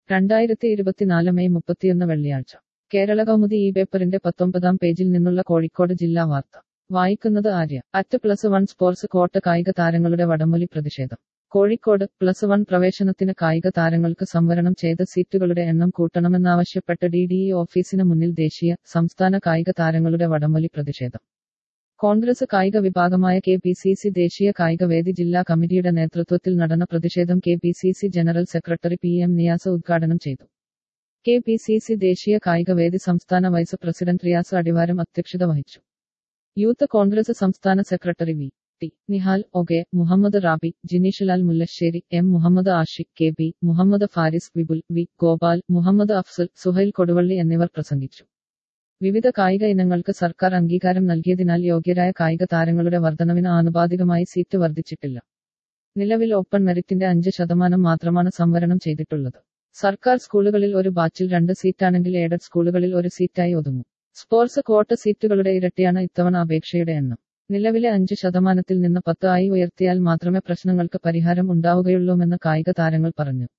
രണ്ടായിരത്തി ഇരുപത്തിനാല് മെയ് മുപ്പത്തിയൊന്ന് വെള്ളിയാഴ്ച കേരള കൗമുദി ഈ പേപ്പറിന്റെ പത്തൊമ്പതാം പേജിൽ നിന്നുള്ള കോഴിക്കോട് ജില്ലാ വാർത്ത വായിക്കുന്നത് Arya at plus one sports കോട്ട് കായിക താരങ്ങളുടെ വടംവലി പ്രതിഷേധം കോഴിക്കോട് പ്ലസ് വൺ പ്രവേശനത്തിന് കായിക താരങ്ങൾക്ക് സംവരണം ചെയ്ത സീറ്റുകളുടെ എണ്ണം കൂട്ടണമെന്നാവശ്യപ്പെട്ട് ഡി ഡി ഇ ഓഫീസിന് മുന്നിൽ ദേശീയ സംസ്ഥാന കായിക താരങ്ങളുടെ വടംവലി പ്രതിഷേധം കോൺഗ്രസ് കായിക വിഭാഗമായ കെ പി സി സി ദേശീയ കായിക വേദി ജില്ലാ കമ്മിറ്റിയുടെ നേതൃത്വത്തിൽ നടന്ന പ്രതിഷേധം K P C C general secretary P M Niyas ഉദ്ഘാടനം ചെയ്തു കെ പി സി സി ദേശീയ കായിക വേദി സംസ്ഥാന വൈസ് പ്രസിഡന്റ് റിയാസ് അടിവാരം അധ്യക്ഷത വഹിച്ചു യൂത്ത് കോൺഗ്രസ് സംസ്ഥാന secretary V T Nihal O K Muhammad Rabi Jineeshlal Mullassery M Muhammad Ashiq K B Muhammad Faris Vipul V Gopal Muhammad Afsal Suhail Koduvally എന്നിവർ പ്രസംഗിച്ചു വിവിധ കായിക ഇനങ്ങൾക്ക് സർക്കാർ അംഗീകാരം നൽകിയതിനാൽ യോഗ്യരായ കായിക താരങ്ങളുടെ വർധനവിന് ആനുപാതികമായി സീറ്റ് വർദ്ധിച്ചിട്ടില്ല നിലവിൽ ഓപ്പൺ മെറിറ്റിന്റെ അഞ്ച് ശതമാനം മാത്രമാണ് സംവരണം ചെയ്തിട്ടുള്ളത് സർക്കാർ സ്കൂളുകളിൽ ഒരു ബാച്ചിൽ രണ്ട് സീറ്റാണെങ്കിൽ എയ്ഡഡ് സ്കൂളുകളിൽ ഒരു സീറ്റായി ഒതുങ്ങും സ്പോർട്സ് കോട്ട സീറ്റുകളുടെ ഇരട്ടിയാണ് ഇത്തവണ അപേക്ഷയുടെ എണ്ണം നിലവിലെ അഞ്ച് ശതമാനത്തിൽ നിന്ന് പത്ത് ആയി ഉയർത്തിയാൽ മാത്രമേ പ്രശ്നങ്ങൾക്ക് പരിഹാരം ഉണ്ടാവുകയുള്ളൂവെന്ന് കായിക താരങ്ങൾ പറഞ്ഞു